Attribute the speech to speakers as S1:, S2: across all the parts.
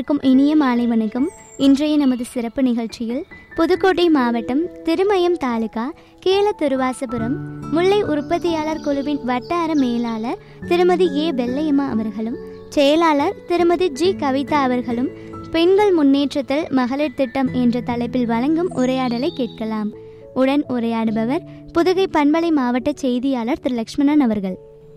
S1: அனைவருக்கும் இனிய மாலை வணக்கம் இன்றைய நமது சிறப்பு நிகழ்ச்சியில் புதுக்கோட்டை மாவட்டம் திருமயம் தாலுகா கீழ திருவாசபுரம் முல்லை உற்பத்தியாளர் குழுவின் வட்டார மேலாளர் திருமதி ஏ வெள்ளையம்மா அவர்களும் செயலாளர் திருமதி ஜி கவிதா அவர்களும் பெண்கள் முன்னேற்றத்தில் மகளிர் திட்டம் என்ற தலைப்பில் வழங்கும் உரையாடலை கேட்கலாம் உடன் உரையாடுபவர் புதுகை பண்பலை மாவட்ட செய்தியாளர் திரு லக்ஷ்மணன் அவர்கள்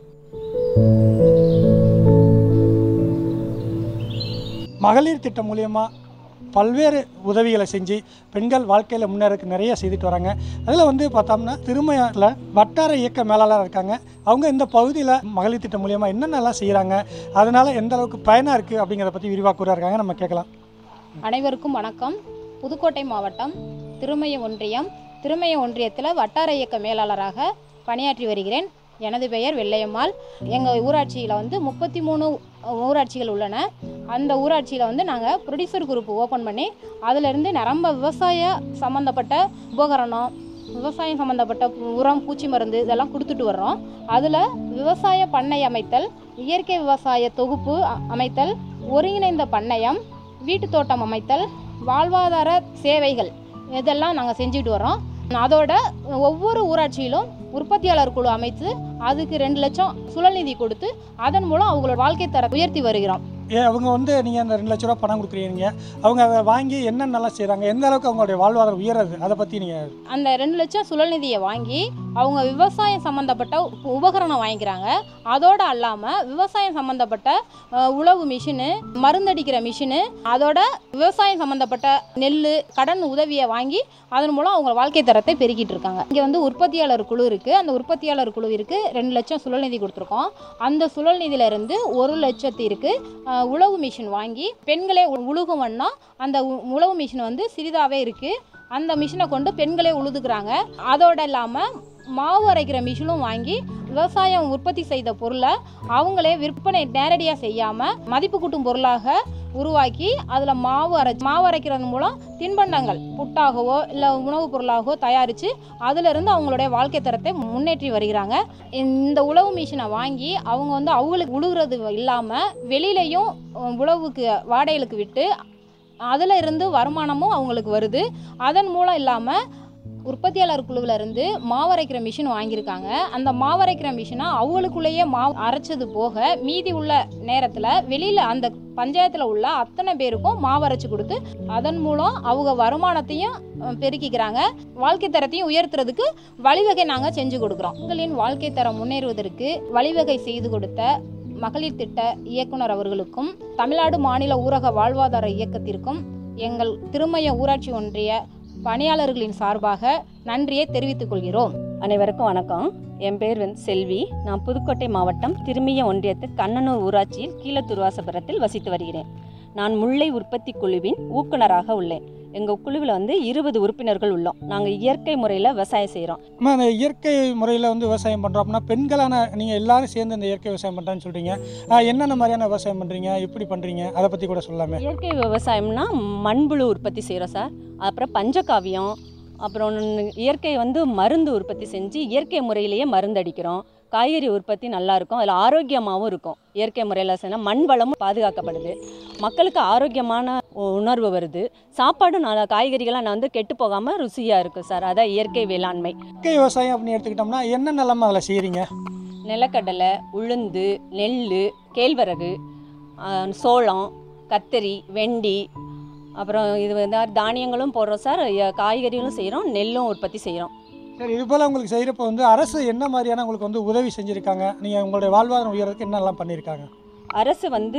S2: மகளிர் திட்டம் மூலயமா பல்வேறு உதவிகளை செஞ்சு பெண்கள் வாழ்க்கையில் முன்னேறக்கு நிறைய செய்துட்டு வராங்க அதில் வந்து பார்த்தோம்னா திருமயத்தில் வட்டார இயக்க மேலாளர் இருக்காங்க அவங்க இந்த பகுதியில் மகளிர் திட்டம் மூலயமா என்னென்னலாம் செய்கிறாங்க அதனால் எந்த அளவுக்கு பயனாக இருக்குது அப்படிங்கிறத பற்றி விரிவாக கூற இருக்காங்க நம்ம கேட்கலாம்
S3: அனைவருக்கும் வணக்கம் புதுக்கோட்டை மாவட்டம் திருமய ஒன்றியம் திருமய ஒன்றியத்தில் வட்டார இயக்க மேலாளராக பணியாற்றி வருகிறேன் எனது பெயர் வெள்ளையம்மாள் எங்கள் ஊராட்சியில் வந்து முப்பத்தி மூணு ஊராட்சிகள் உள்ளன அந்த ஊராட்சியில் வந்து நாங்கள் ப்ரொடியூசர் குரூப் ஓப்பன் பண்ணி அதிலிருந்து நிரம்ப விவசாய சம்மந்தப்பட்ட உபகரணம் விவசாயம் சம்மந்தப்பட்ட உரம் பூச்சி மருந்து இதெல்லாம் கொடுத்துட்டு வர்றோம் அதில் விவசாய பண்ணை அமைத்தல் இயற்கை விவசாய தொகுப்பு அ- அமைத்தல் ஒருங்கிணைந்த பண்ணையம் வீட்டு தோட்டம் அமைத்தல் வாழ்வாதார சேவைகள் இதெல்லாம் நாங்கள் செஞ்சுட்டு வரோம் அதோட ஒவ்வொரு ஊராட்சியிலும் உற்பத்தியாளர் குழு அமைத்து அதுக்கு ரெண்டு லட்சம் சுழல் நிதி கொடுத்து அதன் மூலம் அவங்களோட வாழ்க்கை தரத்தை உயர்த்தி வருகிறோம்
S2: ஏ அவங்க வந்து நீங்கள் அந்த ரெண்டு லட்ச ரூபா பணம் கொடுக்குறீங்க அவங்க அதை வாங்கி என்னென்னலாம் செய்கிறாங்க எந்த அளவுக்கு அவங்களுடைய வாழ்வாதாரம் உயருது அதை பற்றி நீங்கள்
S3: அந்த ரெண்டு லட்சம் சுழல் நிதியை வாங்கி அவங்க விவசாயம் சம்மந்தப்பட்ட உ- உபகரணம் வாங்கிக்கிறாங்க அதோட அல்லாமல் விவசாயம் சம்மந்தப்பட்ட அஹ், உழவு மிஷினு மருந்தடிக்கிற மிஷினு அதோட விவசாயம் சம்மந்தப்பட்ட நெல் கடன் உதவியை வாங்கி அதன் மூலம் அவங்க வாழ்க்கை தரத்தை பெருக்கிட்டு இருக்காங்க இங்கே வந்து உற்பத்தியாளர் குழு இருக்குது அந்த உற்பத்தியாளர் குழுவிற்கு ரெண்டு லட்சம் சுழல் நிதி கொடுத்துருக்கோம் அந்த சுழல் நிதியிலிருந்து ஒரு லட்சத்திற்கு அஹ், உழவு மிஷின் வாங்கி பெண்களே உ- உழுகும் வண்ணம் அந்த உ- உழவு மிஷின் வந்து சிறிதாகவே இருக்குது அந்த மிஷினை கொண்டு பெண்களே உழுதுகிறாங்க அதோட இல்லாமல் மாவு அரைக்கிற மிஷினும் வாங்கி விவசாயம் உற்பத்தி செய்த பொருளை அவங்களே விற்பனை நேரடியாக செய்யாமல் மதிப்பு கூட்டும் பொருளாக உருவாக்கி அதில் மாவு அரை மாவு அரைக்கிறது மூலம் தின்பண்டங்கள் புட்டாகவோ இல்லை உணவுப் பொருளாகவோ தயாரித்து அதிலிருந்து அவங்களுடைய வாழ்க்கை தரத்தை முன்னேற்றி வருகிறாங்க இந்த உழவு மிஷினை வாங்கி அவங்க வந்து அவங்களுக்கு உழுகிறது இல்லாமல் வெளியிலையும் அஹ், உழவுக்கு வாடகைகளுக்கு விட்டு அதில் இருந்து வருமானமும் அவங்களுக்கு வருது அதன் மூலம் இல்லாமல் உற்பத்தியாளர் குழுவில் இருந்து மாவரைக்கிற மிஷின் வாங்கியிருக்காங்க அந்த மாவரைக்கிற மிஷினை அவங்களுக்குள்ளேயே மாவு அரைச்சது போக மீதி உள்ள நேரத்தில் வெளியில் அந்த பஞ்சாயத்தில் உள்ள அத்தனை பேருக்கும் மாவரைச்சு கொடுத்து அதன் மூலம் அவங்க வருமானத்தையும் அஹ், பெருக்கிக்கிறாங்க வாழ்க்கை தரத்தையும் உயர்த்துறதுக்கு வழிவகை நாங்கள் செஞ்சு கொடுக்குறோம் உங்களின் வாழ்க்கை தரம் முன்னேறுவதற்கு வழிவகை செய்து கொடுத்த மகளிர் திட்ட இயக்குனர் அவர்களுக்கும் தமிழ்நாடு மாநில ஊரக வாழ்வாதார இயக்கத்திற்கும் எங்கள் திருமய ஊராட்சி ஒன்றிய பணியாளர்களின் சார்பாக நன்றியை தெரிவித்துக் கொள்கிறோம்
S4: அனைவருக்கும் வணக்கம் என் பேர் வந்து செல்வி நான் புதுக்கோட்டை மாவட்டம் திருமிய ஒன்றியத்து கண்ணனூர் ஊராட்சியில் கீழத்துருவாசபுரத்தில் வசித்து வருகிறேன் நான் முல்லை உற்பத்தி குழுவின் ஊக்குனராக உள்ளேன் எங்கள் குழுவில் வந்து இருபது உறுப்பினர்கள் உள்ளோம் நாங்கள் இயற்கை முறையில் விவசாயம் செய்கிறோம்
S2: நம்ம அந்த இயற்கை முறையில் வந்து விவசாயம் பண்ணுறோம் அப்படின்னா பெண்களான நீங்கள் எல்லாரும் சேர்ந்து இந்த இயற்கை விவசாயம் பண்ணுறேன்னு சொல்கிறீங்க என்னென்ன மாதிரியான விவசாயம் பண்ணுறீங்க எப்படி பண்ணுறீங்க அதை பற்றி கூட சொல்லாமே
S4: இயற்கை விவசாயம்னா மண்புழு உற்பத்தி செய்கிறோம் சார் அப்புறம் பஞ்சகாவியம் அப்புறம் இயற்கை வந்து மருந்து உற்பத்தி செஞ்சு இயற்கை முறையிலேயே மருந்து அடிக்கிறோம் காய்கறி உற்பத்தி நல்லா இருக்கும் அதில் ஆரோக்கியமாகவும் இருக்கும் இயற்கை முறையில் செய்யணும் மண் வளமும் பாதுகாக்கப்படுது மக்களுக்கு ஆரோக்கியமான உ- உணர்வு வருது சாப்பாடும் நல்லா காய்கறிகள்லாம் நான் வந்து கெட்டு போகாமல் ருசியாக இருக்கும் சார் அதான் இயற்கை வேளாண்மை
S2: இயற்கை விவசாயம் அப்படின்னு எடுத்துக்கிட்டோம்னா என்னென்னலாம் அதில் செய்கிறீங்க
S4: நிலக்கடலை உளுந்து நெல் கேழ்வரகு ஆ, சோளம் கத்தரி வெண்டி அப்புறம் இது வந்து தானியங்களும் போடுறோம் சார் ய- காய்கறிகளும் செய்கிறோம் நெல்லும் உற்பத்தி செய்கிறோம்
S2: சரி இது போல் உங்களுக்கு செய்கிறப்ப வந்து அரசு என்ன மாதிரியான உங்களுக்கு வந்து உதவி செஞ்சுருக்காங்க நீங்கள் உங்களுடைய வாழ்வாதாரம் உயர்றதுக்கு என்னெல்லாம் பண்ணியிருக்காங்க
S4: அரசு வந்து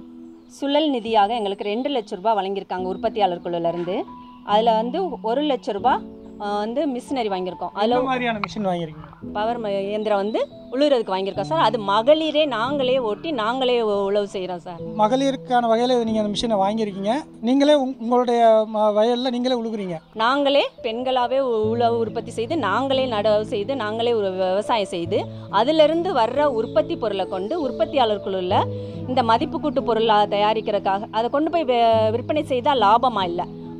S4: சுழல் நிதியாக எங்களுக்கு ரெண்டு லட்ச ரூபாய் வழங்கியிருக்காங்க உற்பத்தியாளர் குழுலேருந்து அதில் வந்து ஒரு லட்ச ரூபாய் ஆ, வந்து மிஷினரி வாங்கியிருக்கோம்
S2: என்ன
S4: அதில்
S2: மாதிரியான மிஷின் வாங்கியிருக்கீங்க
S4: பவர் ம- இயந்திரம் வந்து உழுறதுக்கு வாங்கியிருக்கோம் சார் அது மகளிரே நாங்களே ஓட்டி நாங்களே உ- உழவு செய்கிறோம் சார்
S2: மகளிருக்கான வகையில் நீங்கள் அந்த மிஷினை வாங்கியிருக்கீங்க நீங்களே உங்- உங்களுடைய வயலில் நீங்களே உழுகுறீங்க
S4: நாங்களே பெண்களாகவே உழவு உற்பத்தி செய்து நாங்களே நடவு செய்து நாங்களே ஒரு விவசாயம் செய்து அதிலிருந்து வர்ற உற்பத்தி பொருளை கொண்டு உற்பத்தியாளர் குழுவில் இந்த மதிப்பு கூட்டு பொருளாக தயாரிக்கிறதுக்காக அதை கொண்டு போய் வி- விற்பனை செய்தால் லாபமாக இல்லை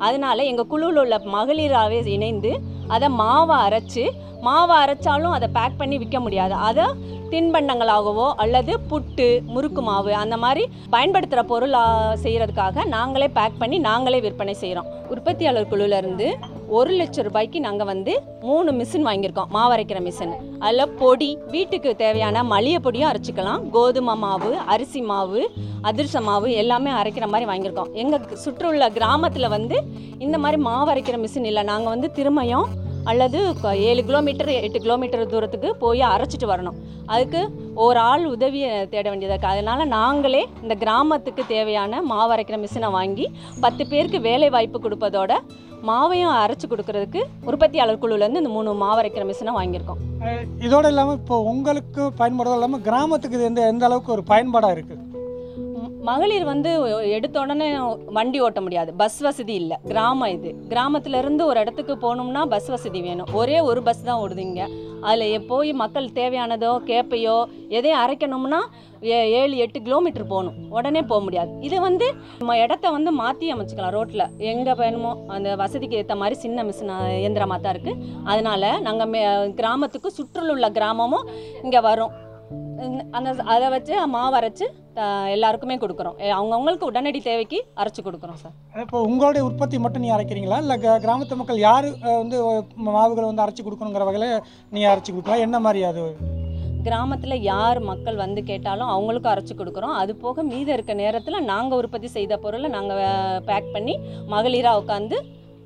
S4: அதனால எங்கள் குழுவில் உள்ள மகளிராகவே இணைந்து அதை மாவை அரைச்சு மாவை அரைச்சாலும் அதை பேக் பண்ணி விற்க முடியாது அதை தின்பண்டங்களாகவோ அல்லது புட்டு முறுக்கு மாவு அந்த மாதிரி பயன்படுத்துகிற பொருள் செய்கிறதுக்காக நாங்களே பேக் பண்ணி நாங்களே விற்பனை செய்கிறோம் உற்பத்தியாளர் குழுவிலேருந்து ஒரு லட்சம் ரூபாய்க்கு நாங்கள் வந்து மூணு மிஷின் வாங்கியிருக்கோம் மாவு அரைக்கிற மிஷின் அதில் பொடி வீட்டுக்கு தேவையான மளிகை பொடியும் அரைச்சிக்கலாம் கோதுமை மாவு அரிசி மாவு அதிர்ச மாவு எல்லாமே அரைக்கிற மாதிரி வாங்கியிருக்கோம் எங்கள் சுற்றுள்ள கிராமத்தில் வந்து இந்த மாதிரி மாவு அரைக்கிற மிஷின் இல்லை நாங்கள் வந்து திருமயம் அல்லது க- ஏழு கிலோமீட்டர் எட்டு கிலோமீட்டர் தூரத்துக்கு போய் அரைச்சிட்டு வரணும் அதுக்கு ஒரு ஆள் உதவியை தேட வேண்டியதாக இருக்குது அதனால் நாங்களே இந்த கிராமத்துக்கு தேவையான மாவு அரைக்கிற மிஷினை வாங்கி பத்து பேருக்கு வேலை வாய்ப்பு கொடுப்பதோட மாவையும் அரைச்சி கொடுக்கறதுக்கு உற்பத்தியாளர் குழுலேருந்து இந்த மூணு மாவு அரைக்கிற மிஷினை வாங்கியிருக்கோம்
S2: அஹ் இதோட இல்லாமல் இப்போ உங்களுக்கு பயன்படுறதும் இல்லாமல் கிராமத்துக்கு இது எந்த எந்த அளவுக்கு ஒரு பயன்பாடாக இருக்குது
S4: ம- மகளிர் வந்து எடுத்த உடனே வண்டி ஓட்ட முடியாது பஸ் வசதி இல்லை கிராமம் இது கிராமத்துல இருந்து ஒரு இடத்துக்கு போகணும்னா பஸ் வசதி வேணும் ஒரே ஒரு பஸ் தான் ஓடுதுங்க அதில் போய் மக்கள் தேவையானதோ கேப்பையோ எதையும் அரைக்கணும்னா ஏ ஏழு எட்டு கிலோமீட்டர் போகணும் உடனே போக முடியாது இது வந்து நம்ம இடத்த வந்து மாற்றி அமைச்சுக்கலாம் ரோட்டில் எங்கே வேணுமோ அந்த வசதிக்கு ஏற்ற மாதிரி சின்ன மிஷின் இயந்திரமாக தான் இருக்குது அதனால் நாங்கள் மே கிராமத்துக்கு சுற்றுலுள்ள உள்ள கிராமமும் இங்கே வரும் இந்த- அந்த அதை வச்சு மாவு அரைச்சு த- எல்லாருக்குமே கொடுக்குறோம் எ- அவங்கவங்களுக்கு உடனடி தேவைக்கு அரைச்சு கொடுக்குறோம் சார்
S2: இப்போ உங்களுடைய உற்பத்தி மட்டும் நீ அரைக்கிறீங்களா இல்லை கிராமத்து மக்கள் யார் அஹ், வந்து அஹ், மாவுகளை வந்து அரைச்சி கொடுக்கணுங்கிற வகையில் நீ அரைச்சி கொடுக்கலாம் என்ன மாதிரி அது
S4: கிராமத்தில் யார் மக்கள் வந்து கேட்டாலும் அவங்களுக்கும் அரைச்சு கொடுக்குறோம் அது போக மீதம் இருக்க நேரத்தில் நாங்கள் உற்பத்தி செய்த பொருளை நாங்கள் பேக் பண்ணி மகளிராக உட்காந்து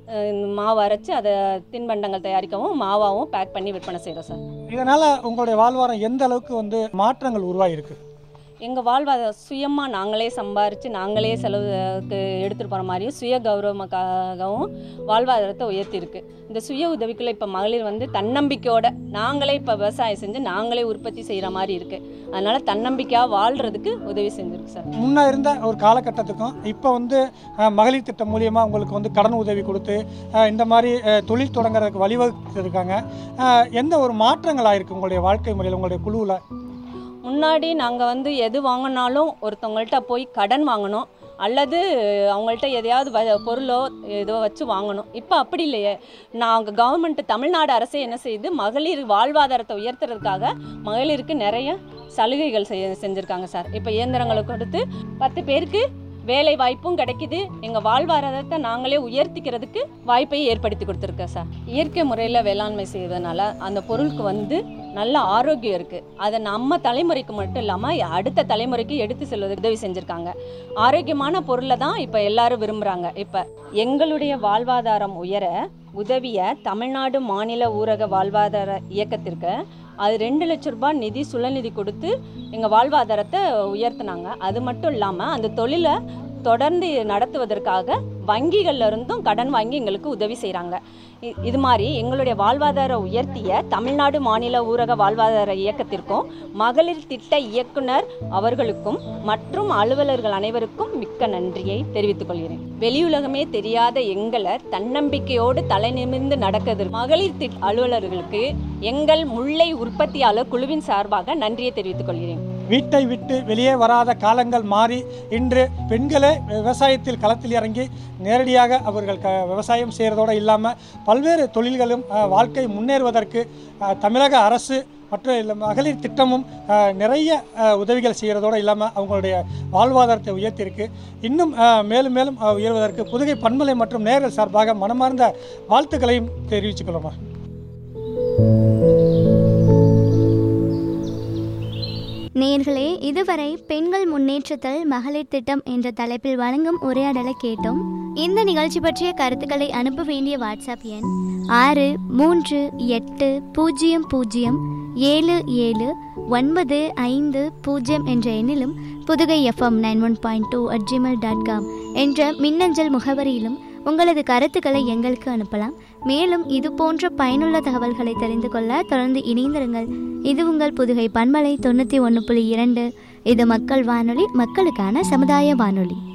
S4: மாவு அரைச்சு அதை தின்பண்டங்கள் தயாரிக்கவும் மாவாவும் பேக் பண்ணி விற்பனை செய்கிறோம் சார்
S2: இதனால் உங்களுடைய வாழ்வாரம் எந்த அளவுக்கு வந்து மாற்றங்கள் உருவாகிருக்கு
S4: எங்கள் வாழ்வாதார சுயமாக நாங்களே சம்பாரித்து நாங்களே செலவுக்கு எடுத்துகிட்டு போகிற மாதிரியும் சுய கௌரவமாகவும் வாழ்வாதாரத்தை உயர்த்தியிருக்கு இந்த சுய உதவிக்குள்ள இப்போ மகளிர் வந்து தன்னம்பிக்கையோட நாங்களே இப்போ விவசாயம் செஞ்சு நாங்களே உற்பத்தி செய்கிற மாதிரி இருக்குது அதனால் தன்னம்பிக்கையாக வாழ்கிறதுக்கு உதவி செஞ்சுருக்கு சார்
S2: முன்னே இருந்த ஒரு காலகட்டத்துக்கும் இப்போ வந்து அஹ், மகளிர் திட்டம் மூலியமாக உங்களுக்கு வந்து கடன் உதவி கொடுத்து அஹ், இந்த மாதிரி அஹ், தொழில் தொடங்குறதுக்கு வழிவகுத்திருக்காங்க அஹ், எந்த ஒரு மாற்றங்கள் ஆயிருக்கு உங்களுடைய வாழ்க்கை முறையில் உங்களுடைய குழுவில்
S4: முன்னாடி நாங்கள் வந்து எது வாங்கினாலும் ஒருத்தவங்கள்ட்ட போய் கடன் வாங்கணும் அல்லது அவங்கள்ட்ட எதையாவது வ பொருளோ ஏதோ வச்சு வாங்கணும் இப்போ அப்படி இல்லையே நாங்கள் கவர்மெண்ட் தமிழ்நாடு அரசே என்ன செய்யுது மகளிர் வாழ்வாதாரத்தை உயர்த்துறதுக்காக மகளிருக்கு நிறைய சலுகைகள் செய் செஞ்சுருக்காங்க சார் இப்போ இயந்திரங்களை கொடுத்து பத்து பேருக்கு வேலை வாய்ப்பும் கிடைக்குது எங்கள் வாழ்வாதாரத்தை நாங்களே உயர்த்திக்கிறதுக்கு வாய்ப்பை ஏற்படுத்தி கொடுத்துருக்கோம் சார் இயற்கை முறையில் வேளாண்மை செய்வதனால அந்த பொருளுக்கு வந்து நல்ல ஆரோக்கியம் இருக்குது அதை நம்ம தலைமுறைக்கு மட்டும் இல்லாமல் அடுத்த தலைமுறைக்கு எடுத்து செல்வதற்கு உதவி செஞ்சுருக்காங்க ஆரோக்கியமான பொருளை தான் இப்போ எல்லாரும் விரும்புகிறாங்க இப்போ எங்களுடைய வாழ்வாதாரம் உயர உதவிய தமிழ்நாடு மாநில ஊரக வாழ்வாதார இயக்கத்திற்கு அது ரெண்டு லட்ச ரூபாய் நிதி சுழநிதி கொடுத்து எங்கள் வாழ்வாதாரத்தை உயர்த்தினாங்க அது மட்டும் இல்லாமல் அந்த தொழிலை தொடர்ந்து நடத்துவதற்காக வங்கிகள்ல இருந்தும் கடன் வாங்கி எங்களுக்கு உதவி செய்கிறாங்க இது மாதிரி எங்களுடைய வாழ்வாதார உயர்த்திய தமிழ்நாடு மாநில ஊரக வாழ்வாதார இயக்கத்திற்கும் மகளிர் திட்ட இயக்குனர் அவர்களுக்கும் மற்றும் அலுவலர்கள் அனைவருக்கும் மிக்க நன்றியை தெரிவித்துக் கொள்கிறேன் வெளியுலகமே தெரியாத எங்களை தன்னம்பிக்கையோடு தலை நிமிர்ந்து நடக்குது மகளிர் திட்ட அலுவலர்களுக்கு எங்கள் முல்லை உற்பத்தியாளர் குழுவின் சார்பாக நன்றியை தெரிவித்துக் கொள்கிறேன்
S2: வீட்டை விட்டு வெளியே வராத காலங்கள் மாறி இன்று பெண்களே விவசாயத்தில் களத்தில் இறங்கி நேரடியாக அவர்கள் க விவசாயம் செய்கிறதோடு இல்லாமல் பல்வேறு தொழில்களும் அஹ், வாழ்க்கை முன்னேறுவதற்கு அஹ், தமிழக அரசு மற்றும் இல்ல மகளிர் திட்டமும் அஹ், நிறைய அஹ், உதவிகள் செய்கிறதோடு இல்லாமல் அவங்களுடைய வாழ்வாதாரத்தை உயர்த்தியிருக்கு இன்னும் அஹ், மேலும் மேலும் அஹ், உயர்வதற்கு புதுகை பண்பலை மற்றும் நேர்கள் சார்பாக மனமார்ந்த வாழ்த்துக்களையும் தெரிவிச்சுக்கொள்ளுமா
S1: நேர்களே இதுவரை பெண்கள் முன்னேற்றத்தில் மகளிர் திட்டம் என்ற தலைப்பில் வழங்கும் உரையாடலை கேட்டோம் இந்த நிகழ்ச்சி பற்றிய கருத்துக்களை அனுப்ப வேண்டிய வாட்ஸ்அப் எண் ஆறு மூன்று எட்டு பூஜ்ஜியம் பூஜ்ஜியம் ஏழு ஏழு ஒன்பது ஐந்து பூஜ்ஜியம் என்ற எண்ணிலும் Pudugai FM nine one point two at Gmail dot com என்ற மின்னஞ்சல் முகவரியிலும் உங்களது கருத்துக்களை எங்களுக்கு அனுப்பலாம் மேலும் இது போன்ற பயனுள்ள தகவல்களை தெரிந்து கொள்ள தொடர்ந்து இணைந்திருங்கள் இது உங்கள் புதுகை பண்பலை தொண்ணூற்றி ஒன்று புள்ளி இரண்டு இது மக்கள் வானொலி மக்களுக்கான சமுதாய வானொலி